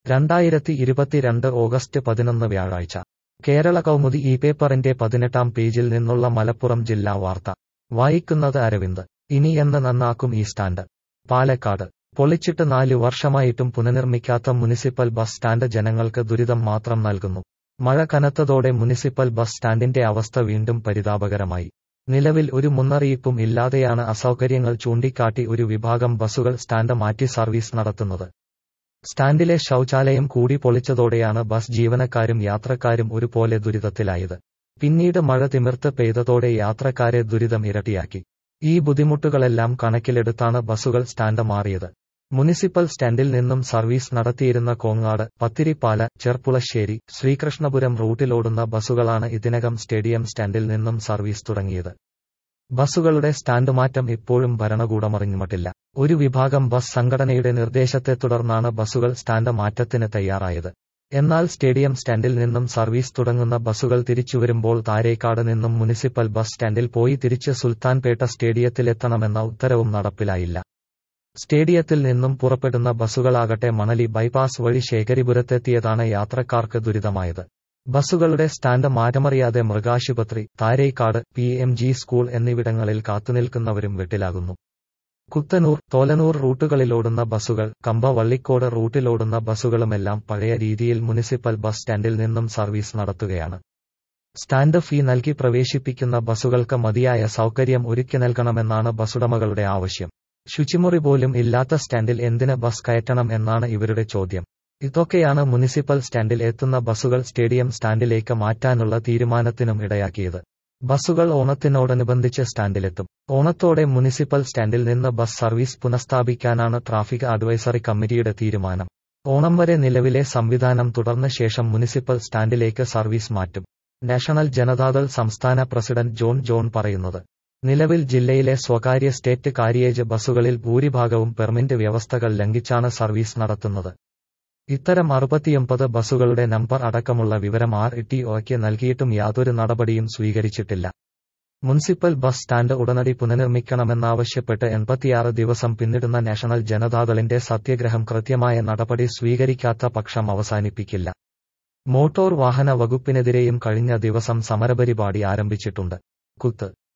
രണ്ടായിരത്തി ഇരുപത്തിരണ്ട് ഓഗസ്റ്റ് പതിനൊന്ന് വ്യാഴാഴ്ച കേരള കൗമുദി ഈ പേപ്പറിന്റെ പതിനെട്ടാം പേജിൽ നിന്നുള്ള മലപ്പുറം ജില്ലാ വാർത്ത വായിക്കുന്നത് അരവിന്ദ് ഇനി എന്ന് നന്നാക്കും ഈ സ്റ്റാൻഡ് പാലക്കാട് പൊളിച്ചിട്ട് നാലു വർഷമായിട്ടും പുനർനിർമ്മിക്കാത്ത മുനിസിപ്പൽ ബസ് സ്റ്റാൻഡ് ജനങ്ങൾക്ക് ദുരിതം മാത്രം നൽകുന്നു മഴ കനത്തതോടെ മുനിസിപ്പൽ ബസ് സ്റ്റാൻഡിന്റെ അവസ്ഥ വീണ്ടും പരിതാപകരമായി നിലവിൽ ഒരു മുന്നറിയിപ്പും ഇല്ലാതെയാണ് അസൗകര്യങ്ങൾ ചൂണ്ടിക്കാട്ടി ഒരു വിഭാഗം ബസുകൾ സ്റ്റാൻഡ് മാറ്റി സർവീസ് നടത്തുന്നത് സ്റ്റാൻഡിലെ ശൗചാലയം കൂടി പൊളിച്ചതോടെയാണ് ബസ് ജീവനക്കാരും യാത്രക്കാരും ഒരുപോലെ ദുരിതത്തിലായത് പിന്നീട് മഴ തിമിർത്ത് പെയ്തതോടെ യാത്രക്കാരെ ദുരിതം ഇരട്ടിയാക്കി ഈ ബുദ്ധിമുട്ടുകളെല്ലാം കണക്കിലെടുത്താണ് ബസുകൾ സ്റ്റാൻഡ് മാറിയത് മുനിസിപ്പൽ സ്റ്റാൻഡിൽ നിന്നും സർവീസ് നടത്തിയിരുന്ന കോങ്ങാട് പത്തിരിപ്പാല ചെർപ്പുളശ്ശേരി ശ്രീകൃഷ്ണപുരം റൂട്ടിലോടുന്ന ബസുകളാണ് ഇതിനകം സ്റ്റേഡിയം സ്റ്റാൻഡിൽ നിന്നും സർവീസ് തുടങ്ങിയത് ബസുകളുടെ സ്റ്റാൻഡ് മാറ്റം ഇപ്പോഴും ഭരണകൂടമറിഞ്ഞുമട്ടില്ല ഒരു വിഭാഗം ബസ് സംഘടനയുടെ നിർദ്ദേശത്തെ തുടർന്നാണ് ബസുകൾ സ്റ്റാൻഡ് മാറ്റത്തിന് തയ്യാറായത് എന്നാൽ സ്റ്റേഡിയം സ്റ്റാൻഡിൽ നിന്നും സർവീസ് തുടങ്ങുന്ന ബസുകൾ തിരിച്ചുവരുമ്പോൾ താരേക്കാട് നിന്നും മുനിസിപ്പൽ ബസ് സ്റ്റാൻഡിൽ പോയി തിരിച്ച് സുൽത്താൻപേട്ട സ്റ്റേഡിയത്തിലെത്തണമെന്ന ഉത്തരവും നടപ്പിലായില്ല സ്റ്റേഡിയത്തിൽ നിന്നും പുറപ്പെടുന്ന ബസുകളാകട്ടെ മണലി ബൈപ്പാസ് വഴി ശേഖരിപുരത്തെത്തിയതാണ് യാത്രക്കാർക്ക് ദുരിതമായത് ബസുകളുടെ സ്റ്റാൻഡ് മാറ്റമറിയാതെ മൃഗാശുപത്രി Tharekad P M G school എന്നിവിടങ്ങളിൽ കാത്തുനിൽക്കുന്നവരും വെട്ടിലാകുന്നു കുത്തനൂർ തോലനൂർ റൂട്ടുകളിലോടുന്ന ബസുകൾ കമ്പ വള്ളിക്കോട് റൂട്ടിലോടുന്ന ബസുകളുമെല്ലാം പഴയ രീതിയിൽ മുനിസിപ്പൽ ബസ് സ്റ്റാൻഡിൽ നിന്നും സർവീസ് നടത്തുകയാണ് സ്റ്റാൻഡ് ഫീ നൽകി പ്രവേശിപ്പിക്കുന്ന ബസുകൾക്ക് മതിയായ സൗകര്യം ഒരുക്കി നൽകണമെന്നാണ് ബസുടമകളുടെ ആവശ്യം ശുചിമുറി പോലും ഇല്ലാത്ത സ്റ്റാൻഡിൽ എന്തിന് ബസ് കയറ്റണം എന്നാണ് ഇവരുടെ ചോദ്യം ഇതൊക്കെയാണ് മുനിസിപ്പൽ സ്റ്റാൻഡിൽ എത്തുന്ന ബസുകൾ സ്റ്റേഡിയം സ്റ്റാൻഡിലേക്ക് മാറ്റാനുള്ള തീരുമാനത്തിനും ഇടയാക്കിയത് ബസുകൾ ഓണത്തിനോടനുബന്ധിച്ച് സ്റ്റാൻഡിലെത്തും ഓണത്തോടെ മുനിസിപ്പൽ സ്റ്റാൻഡിൽ നിന്ന് ബസ് സർവീസ് പുനഃസ്ഥാപിക്കാനാണ് ട്രാഫിക് അഡ്വൈസറി കമ്മിറ്റിയുടെ തീരുമാനം ഓണം വരെ നിലവിലെ സംവിധാനം തുടർന്ന ശേഷം മുനിസിപ്പൽ സ്റ്റാൻഡിലേക്ക് സർവീസ് മാറ്റും നാഷണൽ ജനതാദൾ സംസ്ഥാന പ്രസിഡന്റ് ജോൺ ജോൺ പറയുന്നത് നിലവിൽ ജില്ലയിലെ സ്വകാര്യ സ്റ്റേറ്റ് കാരിയേജ് ബസുകളിൽ ഭൂരിഭാഗവും പെർമിറ്റ് വ്യവസ്ഥകൾ ലംഘിച്ചാണ് സർവീസ് നടത്തുന്നത് ഇത്തരം അറുപത്തിയൊമ്പത് ബസുകളുടെ നമ്പർ അടക്കമുള്ള വിവരം ആർ ടി ഒക്ക് നൽകിയിട്ടും യാതൊരു നടപടിയും സ്വീകരിച്ചിട്ടില്ല മുനിസിപ്പൽ ബസ് സ്റ്റാൻഡ് ഉടനടി പുനർനിർമ്മിക്കണമെന്നാവശ്യപ്പെട്ട് എൺപത്തിയാറ് ദിവസം പിന്നിടുന്ന നാഷണൽ ജനതാദളിന്റെ സത്യഗ്രഹം കൃത്യമായ നടപടി സ്വീകരിക്കാത്ത പക്ഷം അവസാനിപ്പിക്കില്ല മോട്ടോർ വാഹന വകുപ്പിനെതിരെയും കഴിഞ്ഞ ദിവസം സമരപരിപാടി ആരംഭിച്ചിട്ടുണ്ട് കുത്ത്